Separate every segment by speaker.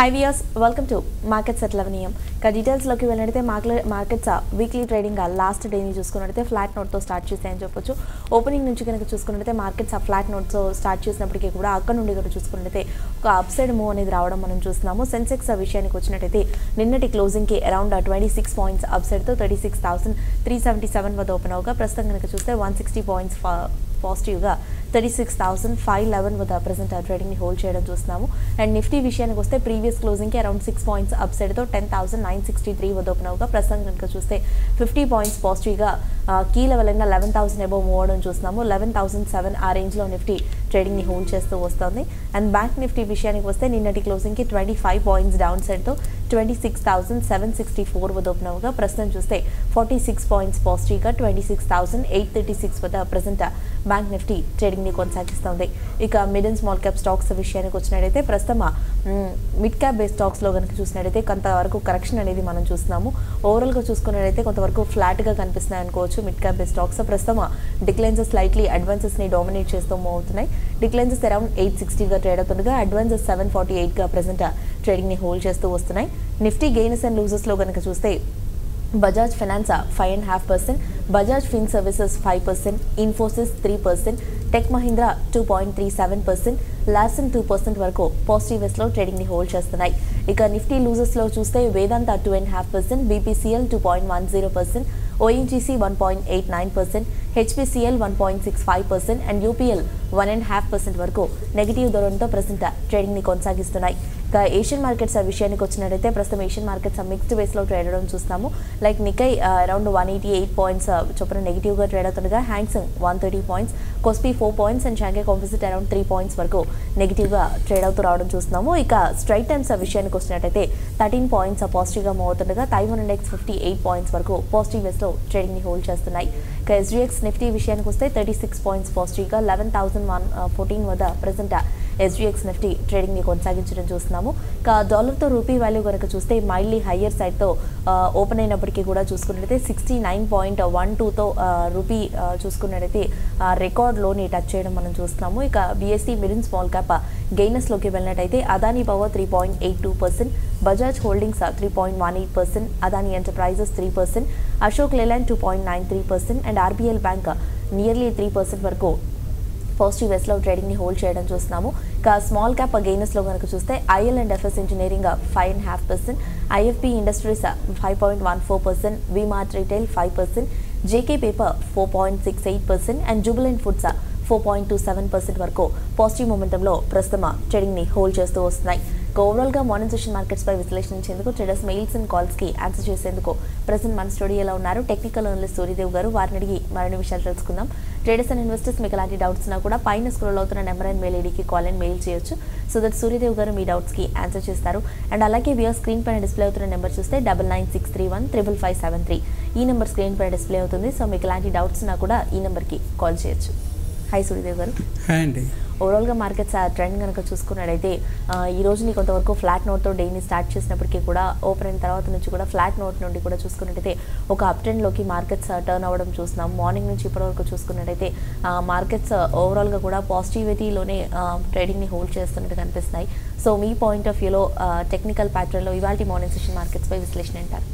Speaker 1: High viewers welcome to markets at లెవెనియం ఇక డీటెయిల్స్లోకి వెళ్ళినట్టయితే market markets weekly trading last డేని చూసుకున్నట్టయితే ఫ్లాట్ నోట్తో స్టార్ట్ చేసాయని చెప్పొచ్చు ఓపెనింగ్ నుంచి కనుక చూసుకున్నట్టయితే మార్కెట్స్ ఆ ఫ్లాట్ నోట్తో స్టార్ట్ చేసినప్పటికీ కూడా అక్కడ నుండి కూడా చూసుకున్నట్టయితే ఒక అప్సైడ్ మూవ్ అనేది రావడం మనం చూస్తున్నాము సెన్సెక్స్ విషయానికి వచ్చినట్టయితే నిన్నటి క్లోజింగ్కి అరౌండ్ ట్వంటీ సిక్స్ పాయింట్స్ అప్సైడ్తో thirty six thousand three seventy seven వద్ద ఓపెన్ అవగా ప్రస్తుతం కనుక చూస్తే వన్ సిక్స్టీ పాయింట్స్ పాజిటివ్గా thirty six thousand five eleven వద్ద ప్రజెంట్ ఆ ట్రేడింగ్ని హోల్డ్ చేయడం చూస్తున్నాము అండ్ నిఫ్టీ విషయానికి వస్తే ప్రీవియస్ క్లోజింగ్కి అరౌండ్ సిక్స్ పాయింట్స్ అప్ సైడ్తో ten thousand nine sixty three వద్ద ఓపెన్ అవగా ప్రస్తుతం కనుక చూస్తే ఫిఫ్టీ పాయింట్స్ పాజిటివ్గా కీ లెవెల్గా లెవెన్ థౌసండ్ అబౌవ్ మూవ్ అవడం చూస్తున్నాము లెవెన్ థౌసండ్ సెవెన్ ఆ రేంజ్లో నిఫ్టీ ట్రేడింగ్ని హోల్డ్ చేస్తూ వస్తుంది అండ్ బ్యాంక్ నిఫ్టీ విషయానికి వస్తే నిన్నటి క్లోజింగ్కి ట్వంటీ ఫైవ్ పాయింట్స్ డౌన్ సైడ్తో twenty six thousand seven sixty four వద్ద ఓపెన్ అవగా ప్రస్తుతం చూస్తే ఫార్టీ సిక్స్ పాయింట్స్ పాజిటివ్గా twenty six thousand eight thirty six వద్ద ప్రజెంట్ బ్యాంక్ నిఫ్టీ ట్రేడింగ్ని కొనసాగిస్తోంది ఇక mid and small cap stocks విషయానికి వచ్చినట్టయితే ప్రస్తుతం మిడ్ క్యాప్ బేస్ స్టాక్స్లో కనుక చూసినట్టయితే కొంతవరకు కరెక్షన్ అనేది మనం చూస్తున్నాము ఓవరాల్గా చూసుకున్నట్టయితే కొంతవరకు ఫ్లాట్గా కనిపిస్తున్నాయి అనుకోవచ్చు మిడ్ క్యాప్ బేస్ స్టాక్స్ ప్రస్తుతం డిక్లైన్సెస్ స్లైట్లీ అడ్వాన్సెస్ని డామినేట్ చేస్తూ మూవ్ అవుతున్నాయి డిక్లైన్సెస్ అరౌండ్ ఎయిట్ సిక్స్టీగా ట్రేడ్ అవుతుండగా అడ్వాన్సెస్ సెవెన్ ఫార్టీ ఎయిట్గా ప్రజెంట్ ట్రేడింగ్ని హోల్డ్ చేస్తూ వస్తున్నాయి నిఫ్టీ గెయినర్స్ అండ్ లూజెస్లో కనుక చూస్తే Bajaj finance five and half percent Bajaj fin services five percent Infosys three percent tech Mahindra two point three seven percent Larsen two percent వరకు పాజిటివ్స్లో ట్రేడింగ్ని హోల్డ్ చేస్తున్నాయి ఇక నిఫ్టీ లూజెస్లో చూస్తే Vedanta two and half percent BPCL two point one zero percent ONGC one point eight nine percent HPCL one point six five percent and UPL one and half percent వరకు negative ధోరణితో ప్రస్తుత ట్రేడింగ్ని కొనసాగిస్తున్నాయి ఇక Asian markets విషయానికి వచ్చినట్టయితే ప్రస్తుతం Asian markets mixed వేస్లో trade అవడం చూస్తాము like Nikkei around one eighty eight points చొప్పున నెగిటివ్గా ట్రేడ్ అవుతుండగా Hang Seng one thirty points Kospi four points and Shanghai composite around three points వరకు నెగిటివ్గా ట్రేడ్ అవుతూ రావడం చూస్తున్నాము ఇక స్ట్రైట్ టైమ్స్ విషయానికి వచ్చినట్టయితే థర్టీన్ పాయింట్స్ పాజిటివ్గా మూవ్ అవుతుండగా Taiwan index fifty eight points వరకు పాజిటివ్ వేస్లో ట్రేడింగ్ని హోల్డ్ చేస్తున్నాయి ఇక ఎస్డిఎక్స్ నిఫ్టీ విషయానికి వస్తే థర్టీ సిక్స్ పాయింట్స్ పాజిటివ్గా లెవెన్ థౌసండ్ వన్ ఫోర్టీన్ వద్ద ప్రజెంట్ ఎస్డిఎక్స్ నిఫ్టీ ట్రేడింగ్ని కొనసాగించడం చూస్తున్నాము ఇక డాలర్తో రూపీ వాల్యూ కనుక చూస్తే మైల్డ్లీ హయ్యర్ సైడ్తో ఓపెన్ అయినప్పటికీ కూడా చూసుకున్నట్టయితే సిక్స్టీ నైన్ పాయింట్ వన్ టూతో రూపీ చూసుకున్నట్టయితే రికార్డ్ లోని టచ్ చేయడం మనం చూస్తున్నాము ఇక బీఎస్సీ మిడిల్ స్మాల్ క్యాప్ గెయినర్స్లోకి వెళ్ళినట్టయితే Adani power three point eight two percent Bajaj holdings three point one eight percent Adani enterprises three percent Ashok Leyland two point nine three percent and RBL bank nearly three percent వరకు positive వేస్లో ట్రేడింగ్ని hold చేయడం చూస్తున్నాము ఇక small cap గెయినర్స్లో కనుక చూస్తే IL and FS engineering five and half percent IFP industries five point one four percent V Mart retail five percent JK paper four point six eight percent and Jubilant foods four point two seven percent వరకు positive మొమెంటంలో ప్రస్తుతం ట్రేడింగ్ని hold చేస్తూ వస్తున్నాయి ఓవరాల్గా morning session మార్కెట్స్పై విశ్లేషించేందుకు traders mails and కాల్స్కి ఆన్సర్ చేసేందుకు ప్రజెంట్ మన స్టూడియోలో ఉన్నారు టెక్నికల్ అనలిస్ట్ సూర్యదేవ్ గారు వారిని అడిగి మరిన్ని విషయాలు తెలుసుకుందాం ట్రేడర్స్ అండ్ ఇన్వెస్టర్స్ మీకు ఎలాంటి డౌట్స్ ఉన్నా కూడా పైన స్క్రోల్ అవుతున్న నెంబర్ అండ్ మెయిల్ ఐడికి కాల్ అండ్ మెయిల్ చేయొచ్చు సో దట్ సూర్యదేవ్ గారు మీ డౌట్స్కి ఆన్సర్ చేస్తారు అండ్ అలాగే వియర్ స్క్రీన్ పైన డిస్ప్లే అవుతున్న నెంబర్ చూస్తే double nine six three one triple five seven three ఈ నెంబర్ స్క్రీన్ పైన డిస్ప్లే అవుతుంది సో మీకు ఎలాంటి డౌట్స్ ఉన్నా కూడా ఈ నెంబర్కి కాల్ చేయొచ్చు హాయ్ సూర్యదేవ్ గారు
Speaker 2: హాయ్ అండి
Speaker 1: ఓవరాల్గా మార్కెట్స్ ఆ ట్రెండ్ కనుక చూసుకున్నట్టయితే ఈ రోజుని కొంతవరకు ఫ్లాట్ నోట్తో డేని స్టార్ట్ చేసినప్పటికీ కూడా ఓపెన్ అయిన తర్వాత నుంచి కూడా ఫ్లాట్ నోట్ నుండి కూడా చూసుకున్నట్టయితే ఒక అప్ ట్రెండ్లోకి మార్కెట్స్ టర్న్ అవ్వడం చూస్తున్నాం మార్నింగ్ నుంచి ఇప్పటివరకు చూసుకున్నట్టయితే మార్కెట్స్ ఓవరాల్గా కూడా పాజిటివిటీలోనే ట్రేడింగ్ని హోల్డ్ చేస్తున్నట్టు కనిపిస్తున్నాయి సో మీ పాయింట్ ఆఫ్ వ్యూలో టెక్నికల్ ప్యాటర్న్లో ఇవాళ మార్నింగ్ సెషన్ మార్కెట్స్పై విశ్లేషణ అంటారు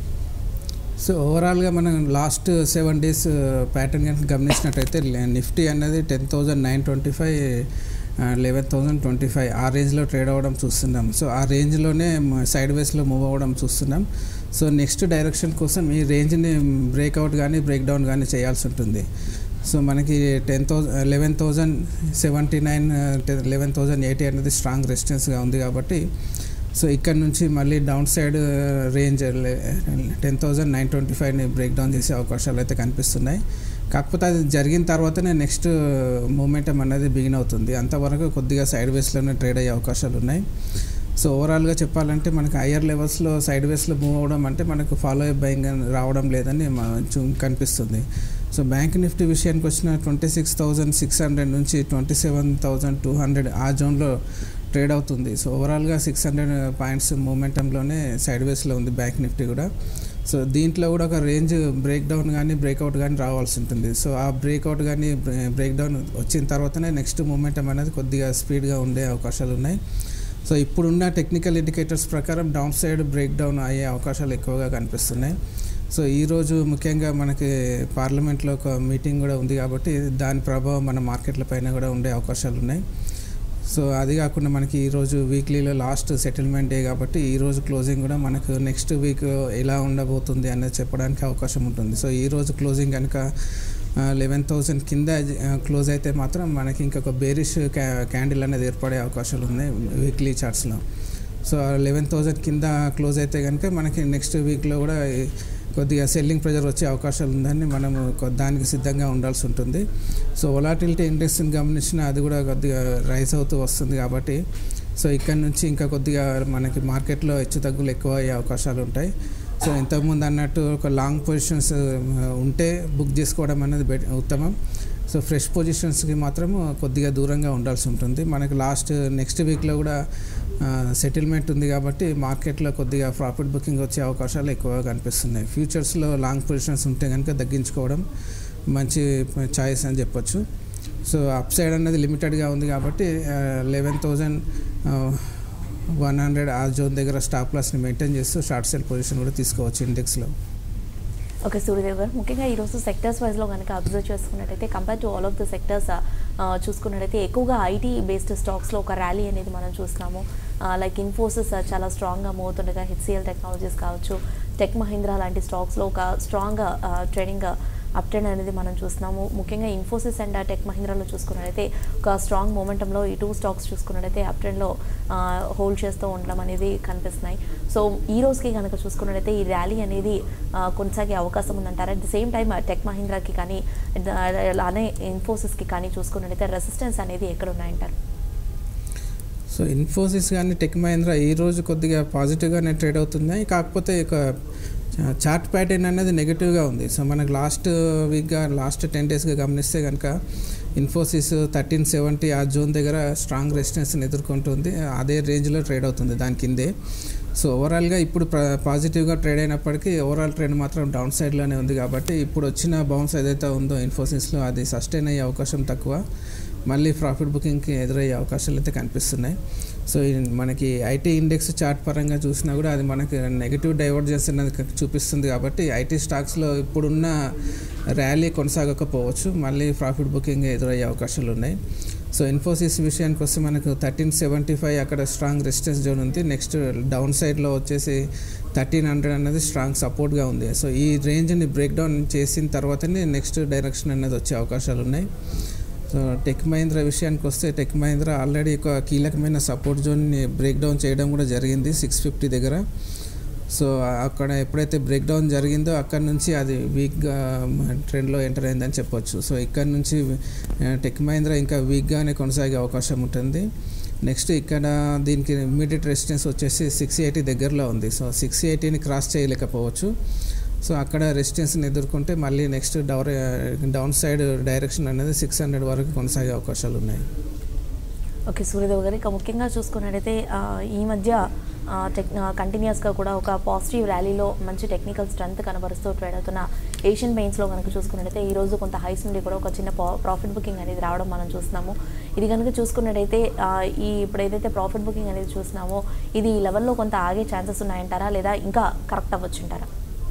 Speaker 2: సో ఓవరాల్గా మనం లాస్ట్ సెవెన్ డేస్ ప్యాటర్న్ కనుక గమనించినట్టయితే నిఫ్టీ అనేది ten thousand nine twenty five eleven thousand twenty five ఆ రేంజ్లో ట్రేడ్ అవ్వడం చూస్తున్నాం సో ఆ రేంజ్లోనే సైడ్ వేస్లో మూవ్ అవ్వడం చూస్తున్నాం సో నెక్స్ట్ డైరెక్షన్ కోసం ఈ రేంజ్ని బ్రేక్అవుట్ కానీ బ్రేక్ డౌన్ కానీ చేయాల్సి ఉంటుంది సో మనకి ten thousand eleven thousand seventy nine eleven thousand eighty అనేది స్ట్రాంగ్ రెసిస్టెన్స్గా ఉంది కాబట్టి సో ఇక్కడ నుంచి మళ్ళీ down side range ten thousand nine twenty ఫైవ్ని బ్రేక్ డౌన్ చేసే అవకాశాలు అయితే కనిపిస్తున్నాయి కాకపోతే అది జరిగిన తర్వాతనే నెక్స్ట్ మూమెంటం అనేది బిగిన్ అవుతుంది అంతవరకు కొద్దిగా సైడ్ వేస్లోనే ట్రేడ్ అయ్యే అవకాశాలు ఉన్నాయి సో ఓవరాల్గా చెప్పాలంటే మనకి హయ్యర్ లెవెల్స్లో సైడ్ వేస్లో మూవ్ అవ్వడం అంటే మనకు ఫాలో అయ్యే బయింగ్ రావడం లేదని కనిపిస్తుంది సో బ్యాంక్ నిఫ్టీ విషయానికి వచ్చిన twenty six thousand six hundred నుంచి twenty seven thousand two hundred ఆ జోన్లో ట్రేడ్ అవుతుంది సో ఓవరాల్గా సిక్స్ హండ్రెడ్ పాయింట్స్ మూమెంటంలోనే సైడ్ వేస్లో ఉంది బ్యాంక్ నిఫ్టీ కూడా సో దీంట్లో కూడా ఒక రేంజ్ బ్రేక్ డౌన్ కానీ బ్రేక్అవుట్ కానీ రావాల్సి ఉంటుంది సో ఆ బ్రేక్అవుట్ కానీ బ్రేక్ డౌన్ వచ్చిన తర్వాతనే నెక్స్ట్ మూమెంటం అనేది కొద్దిగా స్పీడ్గా ఉండే అవకాశాలు ఉన్నాయి సో ఇప్పుడున్న టెక్నికల్ ఇండికేటర్స్ ప్రకారం డౌన్ సైడ్ బ్రేక్ డౌన్ అయ్యే అవకాశాలు ఎక్కువగా కనిపిస్తున్నాయి సో ఈరోజు ముఖ్యంగా మనకి పార్లమెంట్లో ఒక మీటింగ్ కూడా ఉంది కాబట్టి దాని ప్రభావం మన మార్కెట్ల పైన కూడా ఉండే అవకాశాలు ఉన్నాయి సో అది కాకుండా మనకి ఈరోజు వీక్లీలో లాస్ట్ సెటిల్మెంట్ డే కాబట్టి ఈరోజు క్లోజింగ్ కూడా మనకు నెక్స్ట్ వీక్ ఎలా ఉండబోతుంది అనేది చెప్పడానికి అవకాశం ఉంటుంది సో ఈరోజు క్లోజింగ్ కనుక లెవెన్ థౌసండ్ కింద క్లోజ్ అయితే మాత్రం మనకి ఇంకొక బేరిష్ క్యా క్యాండిల్ అనేది ఏర్పడే అవకాశాలు ఉన్నాయి వీక్లీ చార్ట్స్లో సో లెవెన్ థౌసండ్ కింద క్లోజ్ అయితే కనుక మనకి నెక్స్ట్ వీక్లో కూడా కొద్దిగా సెల్లింగ్ ప్రెజర్ వచ్చే అవకాశాలు ఉందని మనం కొ- దానికి సిద్ధంగా ఉండాల్సి ఉంటుంది సో ఒలాటిలిటీ ఇండెక్స్ని గమనించిన అది కూడా కొద్దిగా రైస్ అవుతూ వస్తుంది కాబట్టి సో ఇక్కడ నుంచి ఇంకా కొద్దిగా మనకి మార్కెట్లో హెచ్చు తగ్గులు ఎక్కువ అయ్యే అవకాశాలు ఉంటాయి సో ఇంతకుముందు అన్నట్టు ఒక లాంగ్ పొజిషన్స్ ఉంటే బుక్ చేసుకోవడం అనేది బెట్ ఉత్తమం సో ఫ్రెష్ పొజిషన్స్కి మాత్రం కొద్దిగా దూరంగా ఉండాల్సి ఉంటుంది మనకి లాస్ట్ నెక్స్ట్ వీక్లో కూడా సెటిల్మెంట్ ఉంది కాబట్టి మార్కెట్లో కొద్దిగా ప్రాఫిట్ బుకింగ్ వచ్చే అవకాశాలు ఎక్కువగా కనిపిస్తున్నాయి ఫ్యూచర్స్లో లాంగ్ పొజిషన్స్ ఉంటే కనుక తగ్గించుకోవడం మంచి చాయిస్ అని చెప్పొచ్చు సో అప్ సైడ్ అనేది లిమిటెడ్గా ఉంది కాబట్టి లెవెన్ థౌజండ్ వన్ హండ్రెడ్ ఆ జోన్ దగ్గర స్టాప్ లాస్ని మెయింటైన్ చేస్తూ షార్ట్ సెల్ పొజిషన్ కూడా తీసుకోవచ్చు ఇండెక్స్లో
Speaker 1: ఓకే సూర్యదేవ్ గారు ముఖ్యంగా ఈరోజు సెక్టర్స్ వైజ్లో కనుక అబ్జర్వ్ చేసుకున్నట్టయితే compare to all of the sectors చూసుకున్నట్టయితే ఎక్కువగా ఐటీ బేస్డ్ స్టాక్స్లో ఒక ర్యాలీ అనేది మనం చూస్తున్నాము లైక్ ఇన్ఫోసిస్ చాలా స్ట్రాంగ్గా మూవ్ అవుతుండగా హెచ్సిఎల్ టెక్నాలజీస్ కావచ్చు టెక్ మహీంద్రా లాంటి స్టాక్స్లో ఒక స్ట్రాంగ్ ట్రేడింగ్ అప్ ట్రెండ్ అనేది మనం చూస్తున్నాము ముఖ్యంగా ఇన్ఫోసిస్ అండ్ టెక్ మహీంద్రాలో చూసుకున్నట్టయితే ఒక స్ట్రాంగ్ మూమెంటంలో ఈ టూ స్టాక్స్ చూసుకున్నట్టయితే అప్ ట్రెండ్లో హోల్డ్ చేస్తూ ఉండడం అనేది కనిపిస్తున్నాయి సో ఈ రోజుకి కనుక చూసుకున్నట్టయితే ఈ ర్యాలీ అనేది ఆ, కొనసాగే అవకాశం ఉందంటారు at the same time tech మహీంద్రాకి కానీ ద- అలానే ఇన్ఫోసిస్కి కానీ చూసుకున్నట్టయితే రెసిస్టెన్స్ అనేది ఎక్కడ ఉన్నాయంటారు
Speaker 2: సో ఇన్ఫోసిస్ కానీ టెక్ మహీంద్రా ఈ రోజు కొద్దిగా పాజిటివ్గానే ట్రేడ్ అవుతున్నాయి కాకపోతే ఇక చార్ట్ ప్యాటర్న్ అనేది నెగిటివ్గా ఉంది సో మనకు లాస్ట్ వీక్గా లాస్ట్ టెన్ డేస్గా గమనిస్తే కనుక ఇన్ఫోసిస్ థర్టీన్ సెవెంటీ ఆ జోన్ దగ్గర స్ట్రాంగ్ రెసిస్టెన్స్ని ఎదుర్కొంటుంది అదే రేంజ్లో ట్రేడ్ అవుతుంది దాని కిందే సో ఓవరాల్గా ఇప్పుడు ప్ర- పాజిటివ్గా ట్రేడ్ అయినప్పటికీ ఓవరాల్ ట్రెండ్ మాత్రం డౌన్ సైడ్లోనే ఉంది కాబట్టి ఇప్పుడు వచ్చిన బౌన్స్ ఏదైతే ఉందో ఇన్ఫోసిస్లో అది సస్టైన్ అయ్యే అవకాశం తక్కువ మళ్ళీ ప్రాఫిట్ బుకింగ్కి ఎదురయ్యే అవకాశాలు అయితే కనిపిస్తున్నాయి సో ఈ మనకి ఐటీ ఇండెక్స్ చార్ట్ పరంగా చూసినా కూడా అది మనకి నెగిటివ్ డైవర్జెన్స్ అనేది క- చూపిస్తుంది కాబట్టి ఐటీ స్టాక్స్లో ఇప్పుడున్న ర్యాలీ కొనసాగకపోవచ్చు మళ్ళీ ప్రాఫిట్ బుకింగ్ ఎదురయ్యే అవకాశాలు ఉన్నాయి సో ఇన్ఫోసిస్ విషయానికి వస్తే మనకు థర్టీన్ సెవెంటీ ఫైవ్ అక్కడ స్ట్రాంగ్ రెసిస్టెన్స్ జోన్ ఉంది నెక్స్ట్ డౌన్ సైడ్లో వచ్చేసి థర్టీన్ హండ్రెడ్ అనేది స్ట్రాంగ్ సపోర్ట్గా ఉంది సో ఈ రేంజ్ని బ్రేక్ డౌన్ చేసిన తర్వాతనే నెక్స్ట్ డైరెక్షన్ అనేది వచ్చే అవకాశాలు ఉన్నాయి సో టెక్ మహీంద్రా విషయానికి వస్తే టెక్ మహీంద్రా ఆల్రెడీ ఒక కీలకమైన సపోర్ట్ జోన్ని బ్రేక్ డౌన్ చేయడం కూడా జరిగింది సిక్స్ ఫిఫ్టీ దగ్గర సో అక్కడ ఎప్పుడైతే బ్రేక్ డౌన్ జరిగిందో అక్కడ నుంచి అది వీక్గా ట్రెండ్లో ఎంటర్ అయిందని చెప్పొచ్చు సో ఇక్కడ నుంచి ఆ, టెక్ మహీంద్రా ఇంకా వీక్గానే కొనసాగే అవకాశం ఉంటుంది నెక్స్ట్ ఇక్కడ దీనికి ఇమ్మీడియట్ రెసిస్టెన్స్ వచ్చేసి సిక్స్ ఎయిటీ దగ్గరలో ఉంది సో సిక్స్ ఎయిటీని క్రాస్ చేయలేకపోవచ్చు సో అక్కడ రెసిస్టెన్స్ని ఎదుర్కొంటే మళ్ళీ నెక్స్ట్ డౌర్ డౌన్ సైడ్ డైరెక్షన్ అనేది సిక్స్ హండ్రెడ్ వరకు కొనసాగే అవకాశాలు ఉన్నాయి
Speaker 1: ఓకే సూర్యదేవ్ గారు ఇక ముఖ్యంగా చూసుకున్నట్టయితే ఆ, ఈ మధ్య ఆ, టెక్ కంటిన్యూస్గా కూడా ఒక పాజిటివ్ ర్యాలీలో మంచి టెక్నికల్ స్ట్రెంత్ కనబరుస్తూ ట్రేడ్ అవుతున్న ఏషియన్ పెయింట్స్లో కనుక చూసుకున్నట్టయితే ఈ రోజు కొంత హైస్ నుండి కూడా ఒక చిన్న ప్రాఫిట్ బుకింగ్ అనేది రావడం మనం చూస్తున్నాము ఇది కనుక చూసుకున్నట్టయితే ఆ, ఈ ఇప్పుడు ఏదైతే ప్రాఫిట్ బుకింగ్ అనేది చూస్తున్నామో ఇది ఈ లెవెల్లో కొంత ఆగే ఛాన్సెస్ ఉన్నాయంటారా లేదా ఇంకా కరెక్ట్ అవ్వచ్చుంటారా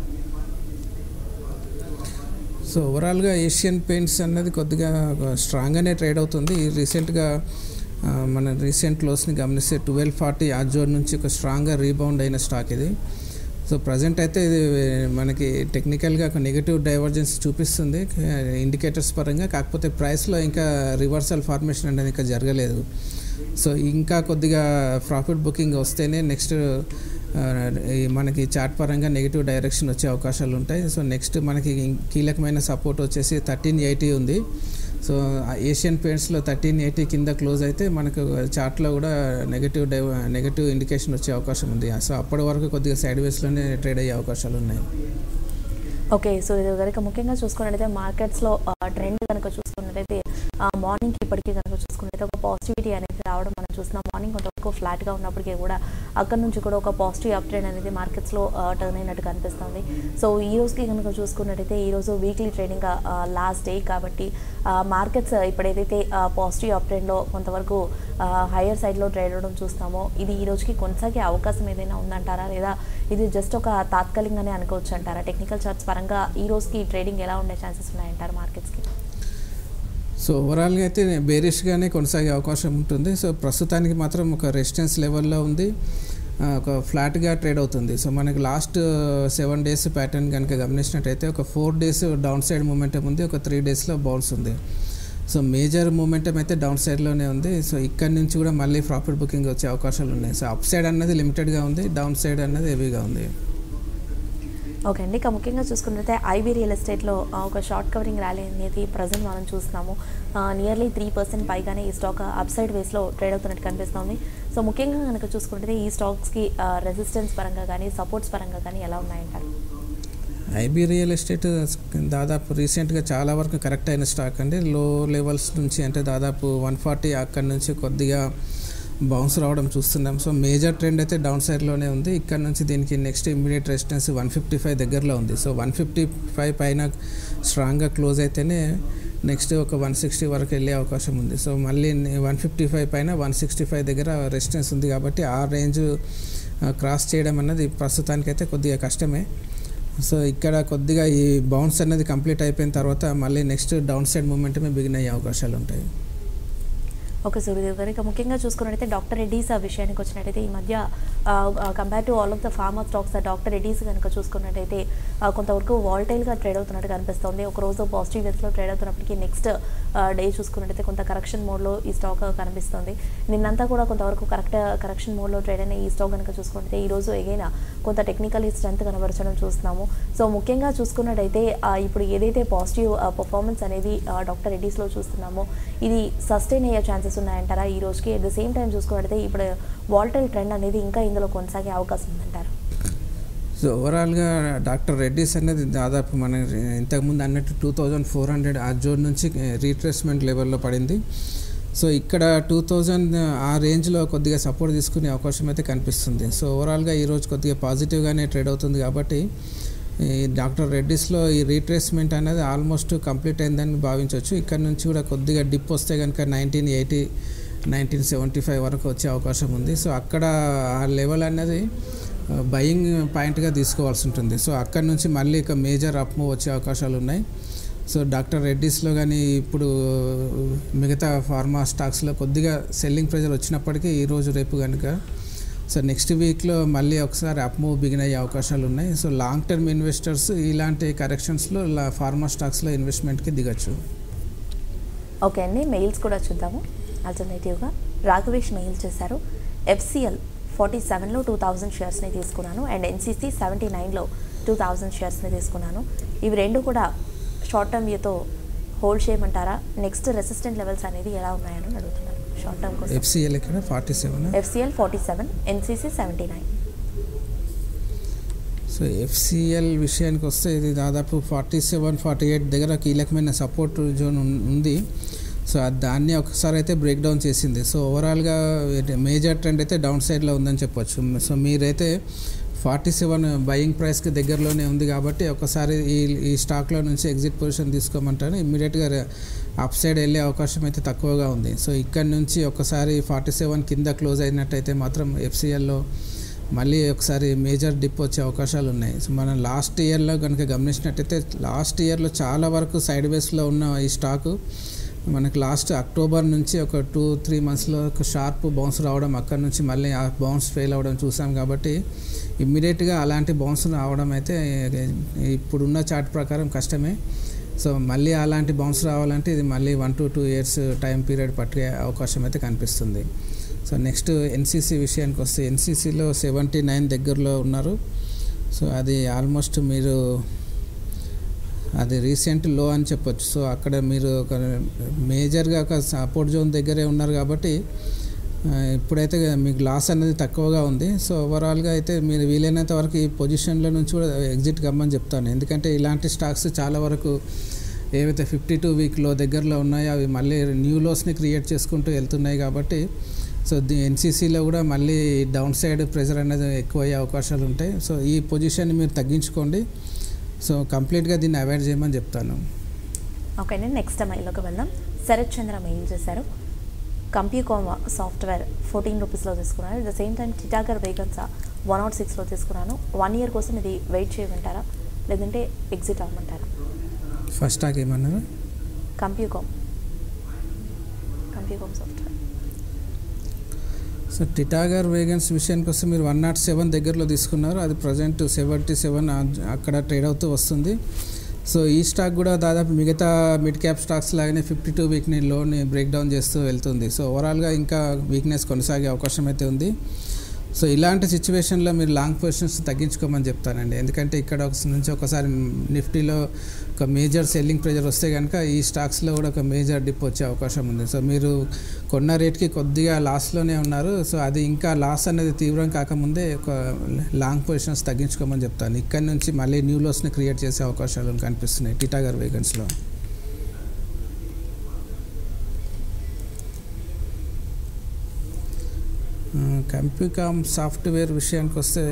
Speaker 2: సో ఓవరాల్గా ఏషియన్ పెయింట్స్ అన్నది కొద్దిగా స్ట్రాంగ్గానే ట్రేడ్ అవుతుంది రీసెంట్గా ఆ, మన రీసెంట్ లోస్ని గమనిస్తే ట్వెల్వ్ ఫార్టీ ఆ జోన్ నుంచి ఒక స్ట్రాంగ్గా రీబౌండ్ అయిన స్టాక్ ఇది సో ప్రజెంట్ అయితే ఇది మనకి టెక్నికల్గా ఒక నెగిటివ్ డైవర్జెన్స్ చూపిస్తుంది ఇండికేటర్స్ పరంగా కాకపోతే ప్రైస్లో ఇంకా రివర్సల్ ఫార్మేషన్ అనేది ఇంకా జరగలేదు సో ఇంకా కొద్దిగా ప్రాఫిట్ బుకింగ్ వస్తేనే నెక్స్ట్ మనకి చార్ట్ పరంగా నెగిటివ్ డైరెక్షన్ వచ్చే అవకాశాలు ఉంటాయి సో నెక్స్ట్ మనకి ఇం- కీలకమైన సపోర్ట్ వచ్చేసి థర్టీన్ ఎయిటీ ఉంది సో ఆ ఏషియన్ పెయింట్స్లో థర్టీన్ ఎయిటీ కింద క్లోజ్ అయితే మనకు చార్ట్లో కూడా నెగిటివ్ డై నెగిటివ్ ఇండికేషన్ వచ్చే అవకాశం ఉంది సో అప్పటి వరకు కొద్దిగా సైడ్ వేస్లోనే ట్రేడ్ అయ్యే అవకాశాలు ఉన్నాయి
Speaker 1: ఓకే సూర్యదేవ్ గారు ఇక ముఖ్యంగా చూసుకున్నట్టయితే మార్కెట్స్లో ట్రెండ్ కనుక చూసుకున్నట్టయితే మార్నింగ్ ఇప్పటికీ కనుక చూసుకున్నట్లయితే ఒక పాజిటివిటీ అనేది రావడం మనం చూస్తున్నాం మార్నింగ్ కొంతవరకు ఫ్లాట్గా ఉన్నప్పటికీ కూడా అక్కడ నుంచి కూడా ఒక పాజిటివ్ అప్ ట్రెండ్ అనేది మార్కెట్స్లో టర్న్ అయినట్టు కనిపిస్తుంది సో ఈ రోజుకి కనుక చూసుకున్నట్టయితే ఈ రోజు వీక్లీ ట్రేడింగ్ లాస్ట్ డే కాబట్టి మార్కెట్స్ ఇప్పుడు ఏదైతే పాజిటివ్ అప్ ట్రెండ్లో కొంతవరకు హయ్యర్ సైడ్లో ట్రేడ్ అవడం చూస్తామో ఇది ఈ రోజుకి కొనసాగే అవకాశం ఏదైనా ఉందంటారా లేదా ఇది జస్ట్ ఒక తాత్కాలికంగానే అనుకోవచ్చు అంటారా టెక్నికల్ చార్ట్స్ పరంగా ఈ రోజుకి ట్రేడింగ్ ఎలా ఉండే ఛాన్సెస్ ఉన్నాయంటారు మార్కెట్స్కి
Speaker 2: సో ఓవరాల్గా అయితే బేరిష్గానే కొనసాగే అవకాశం ఉంటుంది సో ప్రస్తుతానికి మాత్రం ఒక రెసిస్టెన్స్ లెవెల్లో ఉంది ఆ, ఒక ఫ్లాట్గా ట్రేడ్ అవుతుంది సో మనకి లాస్ట్ సెవెన్ డేస్ ప్యాటర్న్ కనుక గమనించినట్టయితే ఒక four days down side momentum ఉంది ఒక త్రీ డేస్లో బౌన్స్ ఉంది సో మేజర్ మూమెంటం అయితే డౌన్ సైడ్లోనే ఉంది సో ఇక్కడ నుంచి కూడా మళ్ళీ ప్రాఫిట్ బుకింగ్ వచ్చే అవకాశాలు ఉన్నాయి సో అప్ సైడ్ అన్నది లిమిటెడ్గా ఉంది డౌన్ సైడ్ అన్నది హెవీగా ఉంది
Speaker 1: ఓకే అండి ఇక ముఖ్యంగా చూసుకున్నట్లయితే ఐబీ రియల్ ఎస్టేట్లో ఆ, ఒక షార్ట్ కవరింగ్ ర్యాలీ అనేది ప్రజెంట్ మనం చూస్తున్నాము నియర్లీ త్రీ పర్సెంట్ పైగానే ఈ స్టాక్ అప్ సైడ్ వేస్లో ట్రేడ్ అవుతున్నట్టు కనిపిస్తుంది సో ముఖ్యంగా కనుక చూసుకుంటే ఈ స్టాక్స్కి రెసిస్టెన్స్ పరంగా కానీ సపోర్ట్స్ పరంగా కానీ ఎలా ఉన్నాయంటారు
Speaker 2: ఐబీ రియల్ ఎస్టేట్ దాదాపు రీసెంట్గా చాలా వరకు కరెక్ట్ అయిన స్టాక్ అండి లో లెవెల్స్ నుంచి అంటే దాదాపు వన్ ఫార్టీ అక్కడి నుంచి కొద్దిగా బౌన్స్ రావడం చూస్తున్నాం సో మేజర్ ట్రెండ్ అయితే డౌన్ సైడ్లోనే ఉంది ఇక్కడ నుంచి దీనికి next immediate resistance one fifty five దగ్గరలో ఉంది సో వన్ ఫిఫ్టీ ఫైవ్ పైన స్ట్రాంగ్గా క్లోజ్ అయితేనే నెక్స్ట్ ఒక వన్ సిక్స్టీ వరకు వెళ్ళే అవకాశం ఉంది సో మళ్ళీ వన్ ఫిఫ్టీ ఫైవ్ పైన వన్ సిక్స్టీ ఫైవ్ దగ్గర రెసిస్టెన్స్ ఉంది కాబట్టి ఆ రేంజ్ క్రాస్ చేయడం అన్నది ప్రస్తుతానికైతే కొద్దిగా కష్టమే సో ఇక్కడ కొద్దిగా ఈ బౌన్స్ అనేది కంప్లీట్ అయిపోయిన తర్వాత మళ్ళీ నెక్స్ట్ డౌన్ సైడ్ మూమెంటమే బిగిన్ అయ్యే అవకాశాలు ఉంటాయి
Speaker 1: ఓకే సూర్యదేవ్ గారు ఇక ముఖ్యంగా చూసుకున్నట్టయితే డాక్టర్ రెడ్డీస్ ఆ విషయానికి వచ్చినట్టయితే ఈ మధ్య compare to all of the pharma stocks doctor Reddy's కనుక చూసుకున్నట్టయితే ఆ, కొంతవరకు వాల్టైల్గా ట్రేడ్ అవుతున్నట్టు కనిపిస్తుంది ఒక రోజు పాజిటివ్ వేస్లో ట్రేడ్ అవుతున్నప్పటికీ నెక్స్ట్ డే చూసుకున్నట్టయితే కొంత కరెక్షన్ మోడ్లో ఈ స్టాక్ కనిపిస్తుంది నిన్నంతా కూడా కొంతవరకు కరెక్ట్ కరెక్షన్ మోడ్లో ట్రేడ్ అయిన ఈ స్టాక్ కనుక చూసుకుంటే ఈ రోజు ఎగైన్ కొంత టెక్నికల్ స్ట్రెంత్ కనబరచడం చూస్తున్నాము సో ముఖ్యంగా చూసుకున్నట్టయితే ఆ, ఇప్పుడు ఏదైతే పాజిటివ్ పర్ఫార్మెన్స్ అనేది ఆ, డాక్టర్ రెడ్డీస్లో చూస్తున్నామో ఇది సస్టైన్ అయ్యే ఛాన్సెస్ ఉన్నాయంటారా ఈ రోజుకి అట్ ద సేమ్ టైం చూసుకున్నట్టయితే ఇప్పుడు వాల్టైల్ ట్రెండ్ అనేది ఇంకా ఇందులో కొనసాగే అవకాశం ఉందంటారు
Speaker 2: సో ఓవరాల్గా డాక్టర్ రెడ్డిస్ అనేది దాదాపు మన ఇంతకుముందు అన్నట్టు టూ థౌజండ్ ఫోర్ హండ్రెడ్ ఆ జోన్ నుంచి రీట్రేస్మెంట్ లెవెల్లో పడింది సో ఇక్కడ టూ థౌజండ్ ఆ రేంజ్లో కొద్దిగా సపోర్ట్ తీసుకునే అవకాశం అయితే కనిపిస్తుంది సో ఓవరాల్గా ఈరోజు కొద్దిగా పాజిటివ్గానే ట్రేడ్ అవుతుంది కాబట్టి ఈ డాక్టర్ రెడ్డిస్లో ఈ రీట్రేస్మెంట్ అనేది ఆల్మోస్ట్ కంప్లీట్ అయిందని భావించవచ్చు ఇక్కడ నుంచి కూడా కొద్దిగా డిప్ వస్తే కనుక nineteen eighty nineteen seventy five వరకు వచ్చే అవకాశం ఉంది సో అక్కడ ఆ లెవెల్ అనేది బయింగ్ పాయింట్గా తీసుకోవాల్సి ఉంటుంది సో అక్కడ నుంచి మళ్ళీ ఇక మేజర్ అప్ మూవ్ వచ్చే అవకాశాలు ఉన్నాయి సో డాక్టర్ రెడ్డిస్లో కానీ ఇప్పుడు మిగతా ఫార్మా స్టాక్స్లో కొద్దిగా సెల్లింగ్ ప్రెజర్ వచ్చినప్పటికీ ఈరోజు రేపు కనుక సో నెక్స్ట్ వీక్లో మళ్ళీ ఒకసారి అప్ మూవ్ బిగిన్ అయ్యే అవకాశాలు ఉన్నాయి సో లాంగ్ టర్మ్ ఇన్వెస్టర్స్ ఇలాంటి కరెక్షన్స్లో ఫార్మా స్టాక్స్లో ఇన్వెస్ట్మెంట్కి దిగచ్చు
Speaker 1: ఓకే అండి మెయిల్స్ కూడా చూద్దాము ఆల్టర్నేటివ్గా రాఘవేష్ మెయిల్ చేశారు ఎఫ్సిఎల్ ఫార్టీ సెవెన్లో టూ థౌజండ్ షేర్స్ని తీసుకున్నాను అండ్ ఎన్సీసీ సెవెంటీ నైన్లో టూ థౌజండ్ షేర్స్ని తీసుకున్నాను ఇవి రెండు కూడా షార్ట్ టర్మ్ వ్యూతో హోల్డ్ చేయమంటారా నెక్స్ట్ రెసిస్టెంట్ లెవెల్స్ అనేది ఎలా ఉన్నాయని అడుగుతున్నారు షార్ట్ టర్మ్ కోసం
Speaker 2: ఎఫ్సిఎల్ ఇక్కడ forty seven
Speaker 1: FCL forty seven NCC seventy nine
Speaker 2: so FCL విషయానికి వస్తే ఇది దాదాపు ఫార్టీ సెవెన్ ఫార్టీ ఎయిట్ దగ్గర కీలకమైన సపోర్ట్ జోన్ ఉన్- ఉంది సో అది దాన్ని ఒకసారి అయితే బ్రేక్ డౌన్ చేసింది సో ఓవరాల్గా మేజర్ ట్రెండ్ అయితే డౌన్ సైడ్లో ఉందని చెప్పొచ్చు సో మీరైతే ఫార్టీ సెవెన్ బయింగ్ ప్రైస్కి దగ్గరలోనే ఉంది కాబట్టి ఒకసారి ఈ ఈ స్టాక్లో నుంచి ఎగ్జిట్ పొజిషన్ తీసుకోమంటారు ఇమ్మీడియట్గా అప్ సైడ్ వెళ్ళే అవకాశం అయితే తక్కువగా ఉంది సో ఇక్కడ నుంచి ఒకసారి ఫార్టీ సెవెన్ కింద క్లోజ్ అయినట్టయితే మాత్రం ఎఫ్సిఎల్లో మళ్ళీ ఒకసారి మేజర్ డిప్ వచ్చే అవకాశాలు ఉన్నాయి సో మనం లాస్ట్ ఇయర్లో కనుక గమనించినట్టయితే లాస్ట్ ఇయర్లో చాలా వరకు సైడ్ వేస్లో ఉన్న ఈ స్టాకు మనకి లాస్ట్ అక్టోబర్ నుంచి ఒక టూ త్రీ మంత్స్లో ఒక షార్ప్ బౌన్స్ రావడం అక్కడ నుంచి మళ్ళీ ఆ బౌన్స్ ఫెయిల్ అవ్వడం చూసాం కాబట్టి ఇమ్మీడియట్గా అలాంటి బౌన్స్ రావడం అయితే ఇప్పుడున్న చార్ట్ ప్రకారం కష్టమే సో మళ్ళీ అలాంటి బౌన్స్ రావాలంటే ఇది మళ్ళీ one to two years time period పట్టే అవకాశం అయితే కనిపిస్తుంది సో నెక్స్ట్ ఎన్సీసీ విషయానికి వస్తే ఎన్సీసీలో సెవెంటీ నైన్ దగ్గరలో ఉన్నారు సో అది ఆల్మోస్ట్ మీరు అది రీసెంట్ లో అని చెప్పొచ్చు సో అక్కడ మీరు ఒక మేజర్గా ఒక సపోర్ట్ జోన్ దగ్గరే ఉన్నారు కాబట్టి ఆ, ఇప్పుడైతే మీకు లాస్ అనేది తక్కువగా ఉంది సో ఓవరాల్గా అయితే మీరు వీలైనంత వరకు ఈ పొజిషన్లో నుంచి కూడా ఎగ్జిట్ కమ్మని చెప్తాను ఎందుకంటే ఇలాంటి స్టాక్స్ చాలా వరకు ఏవైతే ఫిఫ్టీ టూ వీక్లో దగ్గరలో ఉన్నాయో అవి మళ్ళీ న్యూ లోస్ని క్రియేట్ చేసుకుంటూ వెళ్తున్నాయి కాబట్టి సో ది ఎన్సీసీలో కూడా మళ్ళీ డౌన్ సైడ్ ప్రెజర్ అనేది ఎక్కువ అయ్యే అవకాశాలు ఉంటాయి సో ఈ పొజిషన్ని మీరు తగ్గించుకోండి సో కంప్లీట్గా దీన్ని అవాయిడ్ చేయమని చెప్తాను
Speaker 1: ఓకే అండి నెక్స్ట్ మెయిల్లోకి వెళ్దాం శరత్ చంద్ర మెయిల్ చేశారు కంప్యూకామ్ సాఫ్ట్వేర్ ఫోర్టీన్ రూపీస్లో తీసుకున్నారు at the same time Titagarh వేగన్సా వన్ నాట్ సిక్స్లో తీసుకున్నాను వన్ ఇయర్ కోసం ఇది వెయిట్ చేయమంటారా లేదంటే ఎగ్జిట్ అవ్వమంటారా
Speaker 2: ఫస్ట్ స్టాక్ ఏమన్నారు
Speaker 1: Compucom Compucom software
Speaker 2: so Titagarh Wagons విషయానికి వస్తే మీరు వన్ నాట్ సెవెన్ దగ్గరలో తీసుకున్నారు అది ప్రజెంట్ సెవెంటీ సెవెన్ అక్కడ ట్రేడ్ అవుతూ వస్తుంది సో ఈ స్టాక్ కూడా దాదాపు మిగతా మిడ్ క్యాప్ స్టాక్స్ లాగానే ఫిఫ్టీ టూ వీక్ని లోని బ్రేక్ డౌన్ చేస్తూ వెళ్తుంది సో ఓవరాల్గా ఇంకా వీక్నెస్ కొనసాగే అవకాశం అయితే ఉంది సో ఇలాంటి సిచ్యువేషన్లో మీరు లాంగ్ పొజిషన్స్ తగ్గించుకోమని చెప్తానండి ఎందుకంటే ఇక్కడ ఒక నుంచి ఒకసారి నిఫ్టీలో ఒక మేజర్ సెల్లింగ్ ప్రెజర్ వస్తే కనుక ఈ స్టాక్స్లో కూడా ఒక మేజర్ డిప్ వచ్చే అవకాశం ఉంది సో మీరు కొన్న రేట్కి కొద్దిగా లాస్లోనే ఉన్నారు సో అది ఇంకా లాస్ అనేది తీవ్రం కాకముందే ఒక లాంగ్ పొజిషన్స్ తగ్గించుకోమని చెప్తాను ఇక్కడ నుంచి మళ్ళీ న్యూ లోస్ని క్రియేట్ చేసే అవకాశాలు కనిపిస్తున్నాయి టిటాగర్ వేగన్స్లో కంప్యూకామ్ సాఫ్ట్వేర్ విషయానికి వస్తే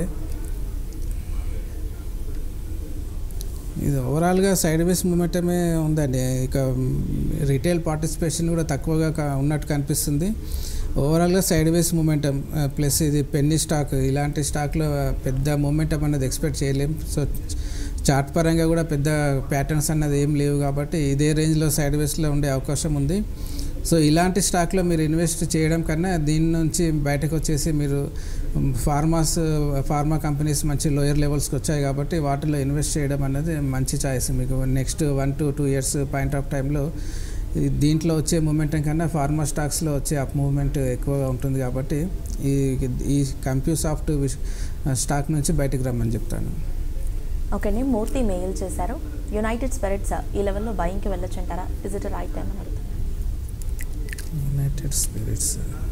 Speaker 2: ఇది ఓవరాల్గా సైడ్ వేస్ మూమెంటమే ఉందండి ఇక రీటైల్ పార్టిసిపేషన్ కూడా తక్కువగా క- ఉన్నట్టు కనిపిస్తుంది ఓవరాల్గా సైడ్ వేస్ మూమెంటం ప్లస్ ఇది పెన్నీ స్టాక్ ఇలాంటి స్టాక్లో పెద్ద మూమెంటం అనేది ఎక్స్పెక్ట్ చేయలేం సో చార్ట్ పరంగా కూడా పెద్ద ప్యాటర్న్స్ అన్నది ఏం లేవు కాబట్టి ఇదే రేంజ్లో సైడ్ వేస్లో ఉండే అవకాశం ఉంది సో ఇలాంటి స్టాక్లో మీరు ఇన్వెస్ట్ చేయడం కన్నా దీని నుంచి బయటకు వచ్చేసి మీరు ఫార్మాస్ ఫార్మా కంపెనీస్ మంచి లోయర్ లెవెల్స్కి వచ్చాయి కాబట్టి వాటిలో ఇన్వెస్ట్ చేయడం అనేది మంచి చాయిస్ మీకు next one to two years point of టైంలో దీంట్లో వచ్చే మూమెంటం కన్నా ఫార్మా స్టాక్స్లో వచ్చే అప్ మూవ్మెంట్ ఎక్కువగా ఉంటుంది కాబట్టి ఈ ఈ కంప్యూసాఫ్ట్ స్టాక్ నుంచి బయటకు రమ్మని చెప్తాను
Speaker 1: ఓకే అండి మూర్తి మెయిల్ చేశారు యునైటెడ్ స్పిరిట్స్ ఈ లెవెల్లో బయింగ్కి వెళ్ళొచ్చు అంటారా ఇస్ ఇట్ రైట్ టైం అని అడుగుతున్నాను
Speaker 2: యునైటెడ్ స్పిరిట్స్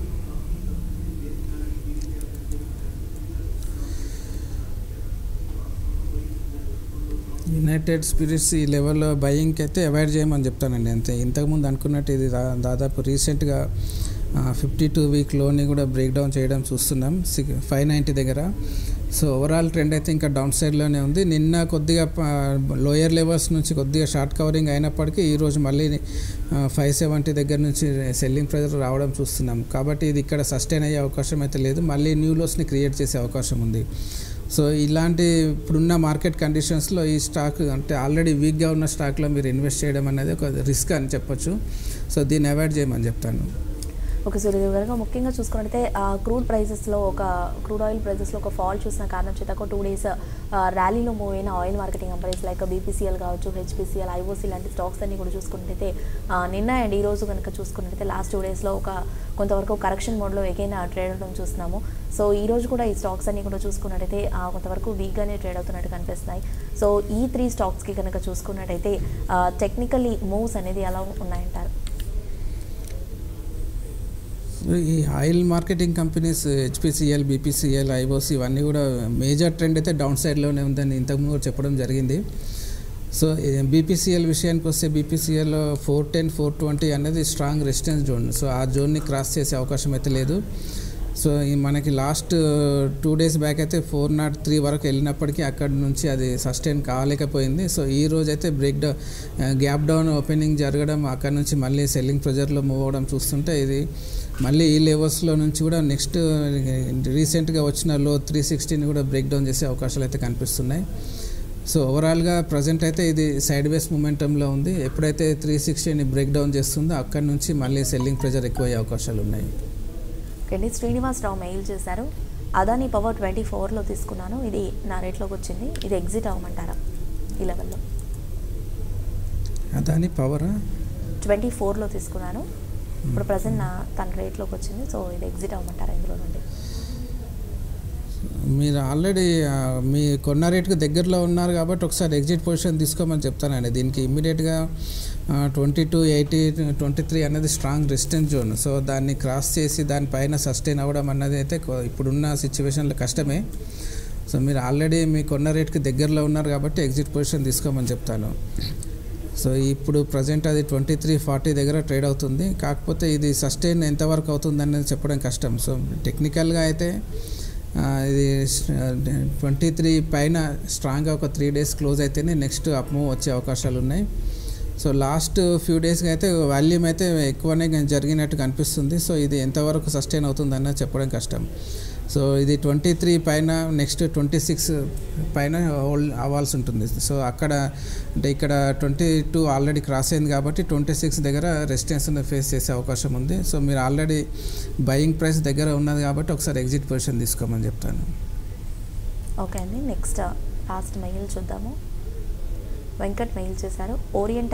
Speaker 2: యునైటెడ్ స్పిరిట్స్ ఈ లెవెల్లో బయింగ్కి అయితే అవాయిడ్ చేయమని చెప్తానండి అంతే ఇంతకుముందు అనుకున్నట్టు ఇది దా- దాదాపు రీసెంట్గా ఫిఫ్టీ టూ వీక్ లోని కూడా బ్రేక్ డౌన్ చేయడం చూస్తున్నాం సిక్ ఫైవ్ నైంటీ దగ్గర సో ఓవరాల్ ట్రెండ్ అయితే ఇంకా డౌన్ సైడ్లోనే ఉంది నిన్న కొద్దిగా లోయర్ లెవెల్స్ నుంచి కొద్దిగా షార్ట్ కవరింగ్ అయినప్పటికీ ఈరోజు మళ్ళీ ఫైవ్ సెవెంటీ దగ్గర నుంచి సెల్లింగ్ ప్రెజర్ రావడం చూస్తున్నాం కాబట్టి ఇది ఇక్కడ సస్టైన్ అయ్యే అవకాశం అయితే లేదు మళ్ళీ న్యూ లోస్ని క్రియేట్ చేసే అవకాశం ఉంది సో ఇలాంటి ఇప్పుడున్న మార్కెట్ కండిషన్స్లో ఈ స్టాక్ అంటే ఆల్రెడీ వీక్గా ఉన్న స్టాక్లో మీరు ఇన్వెస్ట్ చేయడం అనేది ఒక రిస్క్ అని చెప్పొచ్చు సో దీన్ని అవాయిడ్ చేయమని చెప్తాను
Speaker 1: ఓకే సూర్యదేవ్ గారు ముఖ్యంగా చూసుకున్నట్టయితే క్రూడ్ ప్రైజెస్లో ఒక క్రూడ్ ఆయిల్ ప్రైజెస్లో ఒక ఫాల్ చూసిన కారణం చేత ఒక టూ డేస్ ర్యాలీలో మూవ్ అయిన oil marketing companies like BPCL కావచ్చు హెచ్పీసీఎల్ ఐఓసీ లాంటి స్టాక్స్ అన్ని కూడా చూసుకున్నట్టయితే ఆ, నిన్న అండ్ ఈ రోజు కనుక చూసుకున్నట్టయితే లాస్ట్ టూ డేస్లో ఒక కొంతవరకు కరెక్షన్ మోడ్లో ఎగైన్ ట్రేడ్ అవడం చూస్తున్నాము సో ఈ రోజు కూడా ఈ స్టాక్స్ అన్ని కూడా చూసుకున్నట్టయితే ఆ, కొంతవరకు వీక్గానే ట్రేడ్ అవుతున్నట్టు కనిపిస్తున్నాయి సో ఈ త్రీ స్టాక్స్కి కనుక చూసుకున్నట్టయితే టెక్నికల్లీ మూవ్స్ అనేది ఎలా ఉన్నాయంటారు
Speaker 2: ఈ oil marketing companies HPCL BPCL IOC ఇవన్నీ కూడా మేజర్ ట్రెండ్ అయితే డౌన్ సైడ్లోనే ఉందని ఇంతకుముందు కూడా చెప్పడం జరిగింది సో బీపీసీఎల్ విషయానికి వస్తే BPCL four ten four twenty అనేది స్ట్రాంగ్ రెసిస్టెన్స్ జోన్ సో ఆ జోన్ని క్రాస్ చేసే అవకాశం అయితే లేదు సో ఈ మనకి లాస్ట్ టూ డేస్ బ్యాక్ అయితే ఫోర్ నాట్ త్రీ వరకు వెళ్ళినప్పటికీ అక్కడ నుంచి అది సస్టైన్ కాలేకపోయింది సో ఈ రోజు అయితే break down gap down opening జరగడం అక్కడ నుంచి మళ్ళీ సెల్లింగ్ ప్రెజర్లో మూవ్ అవ్వడం చూస్తుంటే ఇది మళ్ళీ ఈ లెవెల్స్లో నుంచి కూడా నెక్స్ట్ రీసెంట్గా వచ్చిన లో త్రీ సిక్స్టీని కూడా బ్రేక్ డౌన్ చేసే అవకాశాలు అయితే కనిపిస్తున్నాయి సో ఓవరాల్గా ప్రజెంట్ అయితే ఇది సైడ్ వేస్ మూమెంటంలో ఉంది ఎప్పుడైతే త్రీ సిక్స్టీని బ్రేక్ డౌన్ చేస్తుందో అక్కడ నుంచి మళ్ళీ సెల్లింగ్ ప్రెజర్ ఎక్కువ అయ్యే అవకాశాలు ఉన్నాయి
Speaker 1: ఓకే అండి శ్రీనివాసరావు మెయిల్ చేశారు అదాని పవర్ ట్వంటీ ఫోర్లో తీసుకున్నాను ఇది నా రేట్లోకి వచ్చింది ఇది ఎగ్జిట్ అవ్వమంటారా ఈ లెవెల్లో
Speaker 2: అదాని పవరా
Speaker 1: ట్వంటీ ఫోర్లో తీసుకున్నాను ఇప్పుడు ప్రజెంట్ నా తన రేట్లోకి వచ్చింది సో ఇది ఎగ్జిట్ అవ్వమంటారా ఇందులో నుండి
Speaker 2: మీరు ఆల్రెడీ ఆ, మీ కొన్న రేటుకి దగ్గరలో ఉన్నారు కాబట్టి ఒకసారి ఎగ్జిట్ పొజిషన్ తీసుకోమని చెప్తానండి దీనికి ఇమ్మీడియట్గా twenty two eighty twenty three అనేది స్ట్రాంగ్ రెసిస్టెన్స్ జోన్ సో దాన్ని క్రాస్ చేసి దానిపైన సస్టైన్ అవ్వడం అన్నది అయితే కొ- ఇప్పుడున్న సిచ్యువేషన్లో కష్టమే సో మీరు ఆల్రెడీ మీ కొన్న రేట్కి దగ్గరలో ఉన్నారు కాబట్టి ఎగ్జిట్ పొజిషన్ తీసుకోమని చెప్తాను సో ఇప్పుడు ప్రజెంట్ అది ట్వంటీ త్రీ ఫార్టీ దగ్గర ట్రేడ్ అవుతుంది కాకపోతే ఇది సస్టైన్ ఎంతవరకు అవుతుంది అనేది చెప్పడం కష్టం సో టెక్నికల్గా అయితే ఆ, ఇది ట్వంటీ త్రీ పైన స్ట్రాంగ్గా ఒక త్రీ డేస్ క్లోజ్ అయితేనే నెక్స్ట్ అప్ మూవ్ వచ్చే అవకాశాలు ఉన్నాయి సో లాస్ట్ ఫ్యూ డేస్గా అయితే వాల్యూమ్ అయితే ఎక్కువనే జరిగినట్టు కనిపిస్తుంది సో ఇది ఎంతవరకు సస్టైన్ అవుతుందన్నది చెప్పడం కష్టం సో ఇది ట్వంటీ త్రీ పైన నెక్స్ట్ ట్వంటీ సిక్స్ పైన హోల్డ్ అవ్వాల్సి ఉంటుంది సో అక్కడ అంటే ఇక్కడ ట్వంటీ టూ ఆల్రెడీ క్రాస్ అయింది కాబట్టి ట్వంటీ సిక్స్ దగ్గర రెసిస్టెన్స్ ఫేస్ చేసే అవకాశం ఉంది సో మీరు ఆల్రెడీ బయింగ్ ప్రైస్ దగ్గర ఉన్నది కాబట్టి ఒకసారి ఎగ్జిట్ పొజిషన్ తీసుకోమని చెప్తాను
Speaker 1: ఓకే అండి నెక్స్ట్ లాస్ట్ మెయిల్ చూద్దాము వెంకట్ మెయిల్ చేశారు Orient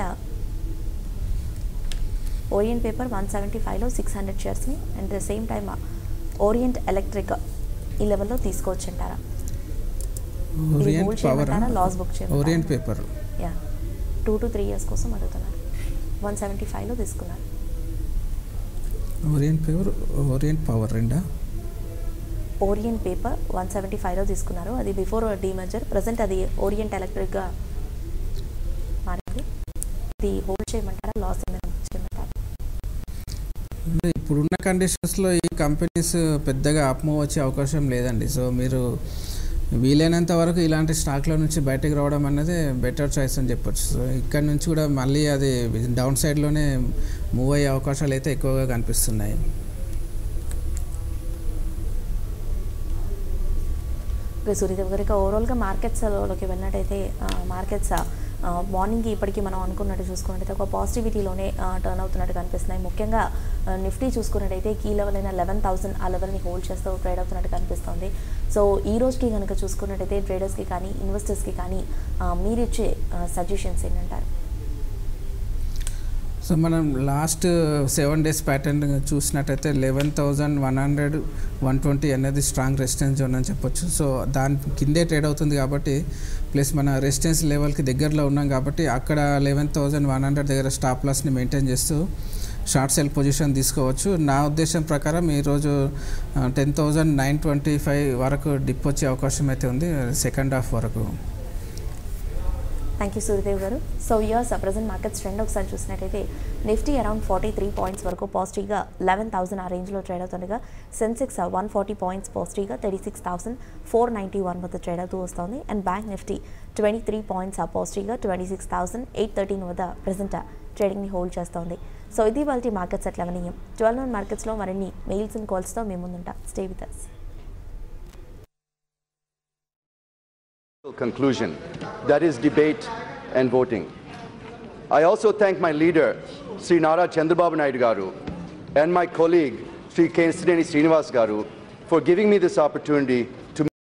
Speaker 1: Orient Paper one seventy ఫైవ్లో సిక్స్ హండ్రెడ్ షేర్స్ని and the same time Orient Electric ఈ లెవెల్లో తీసుకోవచ్చు అంటారా
Speaker 2: ఓరియంట్
Speaker 1: hold
Speaker 2: పవర్
Speaker 1: చేయమంటారా? Loss book చేయమంటారా?
Speaker 2: ఓరియంట్ పేపర్
Speaker 1: యా టూ టు త్రీ ఇయర్స్ కోసం అడుగుతున్నారు వన్ సెవెంటీ ఫైవ్లో తీసుకున్నారు
Speaker 2: ఓరియంట్ పేపర్ ఓరియంట్ పవర్ రెండా
Speaker 1: ఓరియంట్ పేపర్ వన్ సెవెంటీ ఫైవ్లో తీసుకున్నారు అది బిఫోర్ డీమర్జర్ ప్రజెంట్ అది ఓరియంట్ ఎలక్ట్రిక్గా మారింది ఇది హోల్డ్ చేయమంటారా లాస్ ఏమైనా book చేయమంటారా
Speaker 2: అంటే ఇప్పుడున్న కండిషన్స్లో ఈ కంపెనీస్ పెద్దగా అప్మూవ్ వచ్చే అవకాశం లేదండి సో మీరు వీలైనంత వరకు ఇలాంటి స్టాక్ల నుంచి బయటకు రావడం అనేది బెటర్ చాయిస్ అని చెప్పొచ్చు సో ఇక్కడ నుంచి కూడా మళ్ళీ అది డౌన్ సైడ్లోనే మూవ్ అయ్యే అవకాశాలు అయితే ఎక్కువగా కనిపిస్తున్నాయి
Speaker 1: ఓకే సూర్యదేవ్ గారు ఇక ఓవరాల్గా మార్కెట్స్లోకి వెళ్ళినట్టయితే మార్కెట్స్ మార్నింగ్కి ఇప్పటికీ మనం అనుకున్నట్టు చూసుకున్నట్టయితే ఒక పాజిటివిటీలోనే టర్న్ అవుతున్నట్టు కనిపిస్తున్నాయి ముఖ్యంగా నిఫ్టీ చూసుకున్నట్టయితే కీ లెవెల్ అయిన లెవెన్ థౌసండ్ ఆ లెవెల్ని హోల్డ్ చేస్తూ ట్రేడ్ అవుతున్నట్టు కనిపిస్తుంది సో ఈ రోజుకి కనుక చూసుకున్నట్టయితే ట్రేడర్స్కి కానీ ఇన్వెస్టర్స్కి కానీ ఆ, మీరిచ్చే సజెషన్స్ ఏంటంటారు
Speaker 2: సో మనం లాస్ట్ సెవెన్ డేస్ ప్యాటర్న్ చూసినట్టయితే eleven thousand one hundred one twenty అనేది స్ట్రాంగ్ రెసిస్టెన్స్ జోన్ అని చెప్పొచ్చు సో దాని కిందే ట్రేడ్ అవుతుంది కాబట్టి ప్లస్ మన రెసిస్టెన్స్ లెవెల్కి దగ్గరలో ఉన్నాం కాబట్టి అక్కడ లెవెన్ థౌజండ్ వన్ హండ్రెడ్ దగ్గర స్టాప్ లాస్ని మెయింటైన్ చేస్తూ షార్ట్ సెల్ పొజిషన్ తీసుకోవచ్చు నా ఉద్దేశం ప్రకారం ఈరోజు ten thousand nine twenty five వరకు డిప్ వచ్చే అవకాశం అయితే ఉంది సెకండ్ హాఫ్ వరకు
Speaker 1: థ్యాంక్ యూ సూర్యదేవ్ గారు so viewers present markets trend ఒకసారి చూసినట్టయితే Nifty around forty three points వరకు పాజిటివ్గా లెవెన్ థౌసండ్ ఆ రేంజ్లో ట్రేడ్ అవుతుండగా సెన్సెక్స్ వన్ ఫార్టీ పాయింట్స్ పాజిటివ్గా thirty six thousand four ninety one వద్ద ట్రేడ్ అవుతూ వస్తుంది and bank Nifty twenty three points ఆ పాజిటివ్గా twenty six thousand eight thirteen వద్ద ప్రజెంట్ ట్రేడింగ్ని హోల్డ్ చేస్తోంది సో ఇది వాళ్ళ మార్కెట్స్ అట్లా అవనీయం ట్వెల్వ్ నోన్ మార్కెట్స్లో మరిన్ని మెయిల్స్ అండ్ కాల్స్తో మేము ముందుంటాం stay with us
Speaker 3: conclusion that is debate and voting. I also thank my leader, Sri Nara Chandrababu Naidu Garu, and my colleague, Sri K. Srinivas Garu, for giving me this opportunity to